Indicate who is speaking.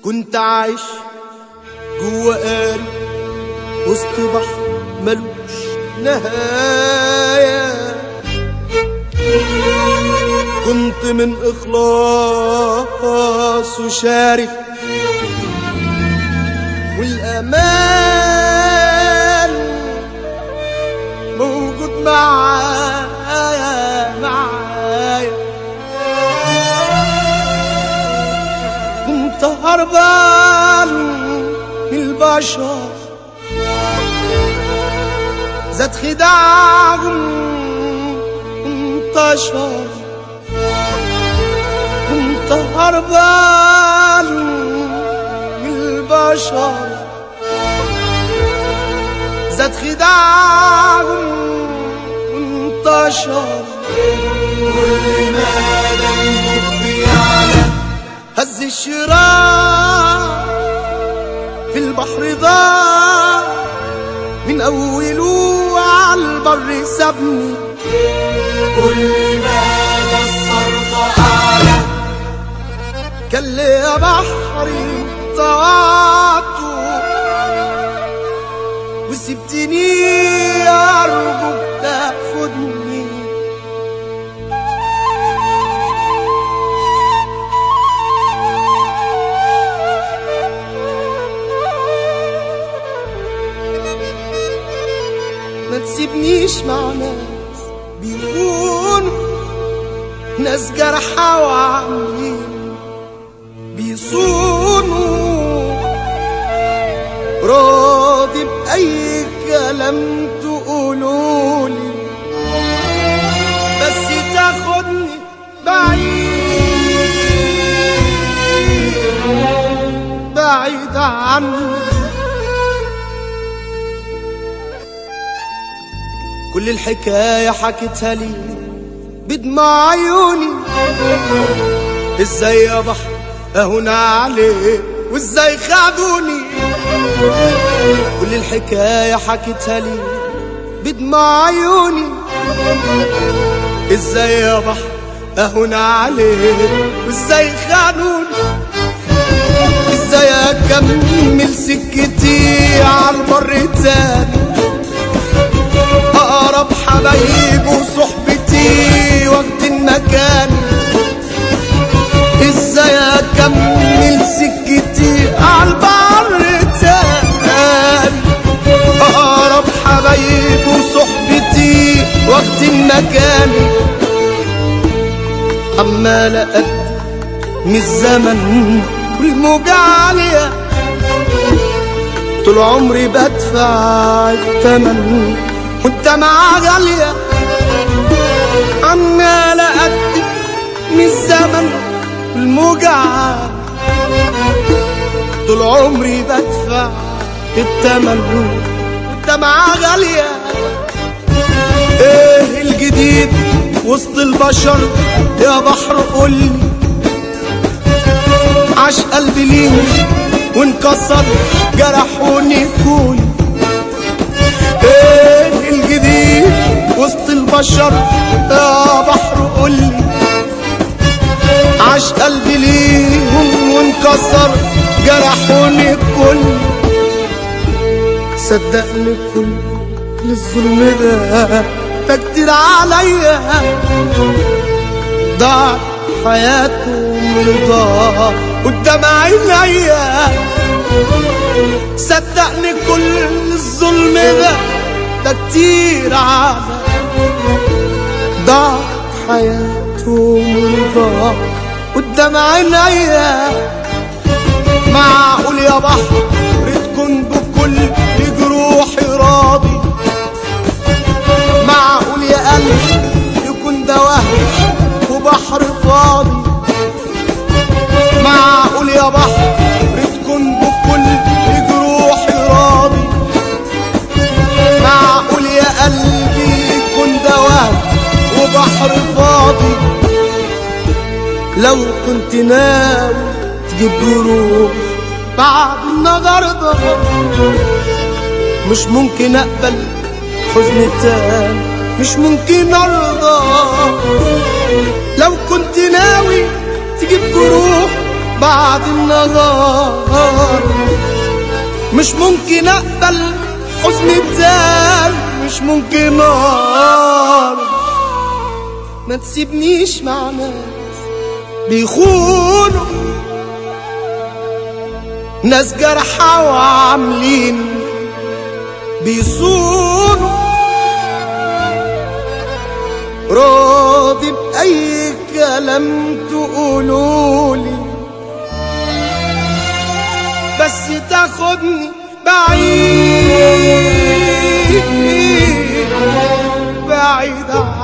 Speaker 1: كنت عايش جوا قاري وسط بحر ملوش نهاية كنت من إخلاص وشارك والأمان موجود معايا معايا كنت هربان من البشر زاد خداعهم انتشر كنت هربان من البشر زاد خداعهم انتشر
Speaker 2: كل ما الحب يعلى
Speaker 1: هز الشراع في البحر ضاع من أوله على البر سابني
Speaker 2: كل ما الصرف أعلى
Speaker 1: كان لي يا بحري طاعته وسبتني أرجوك تاخدني ما تسيبنيش مع ناس بيكونوا ناس جرحى وعاملين بيصونوا راضي بأي كلام تقولولي بس تاخدني بعيد بعيد عني كل الحكاية حكيتها لي بدمع عيوني ازاي يا بحر اهون عليه وازاي خدوني كل الحكاية حكيتها لي بدمع عيوني ازاي يا بحر اهون عليه وازاي خانوني ازاي اكمل سكتي على البر تاني اقرب حبايب وصحبتي وقت المكان ازاي اكمل سكتي على البر تاني اقرب حبايب وصحبتي وقت المكان عمال أقد من الزمن والموجة عالية طول عمري بدفع الثمن والدمعة غالية عمال أقد من الزمن والموجة عالية طول عمري بدفع الثمن والدمعة غالية ايه الجديد وسط البشر يا بحر قولي عاش قلبي ليهم وانكسر جرحوني كوني ايه الجديد وسط البشر يا بحر قولي عاش قلبي ليهم وانكسر جرحوني كل صدقني كل الظلم ده ده كتير عليا ضاع حياتهم رضا قدام عينيا صدقني كل الظلم ده ده كتير عليا ضاع حياتهم رضا قدام عينيا معقول يا بحر تكون بكل جروحي راضي معقول يا قلبي يكون ده وهم وبحر فاضي معقول يا بحر تكون بكل جروحي راضي معقول يا قلبي يكون ده وهم وبحر فاضي لو كنت ناوي تجيب جروح بعد النهارده مش ممكن اقبل حزن تاني مش ممكن ارضى لو كنت ناوي تجيب جروح بعد النهار مش ممكن اقبل حزن اتزال مش ممكن نار ما تسيبنيش مع ناس بيخونوا ناس جرحى وعاملين بيصونوا راضي بأي كلام تقولولي بس تاخدني بعيد بعيد عنك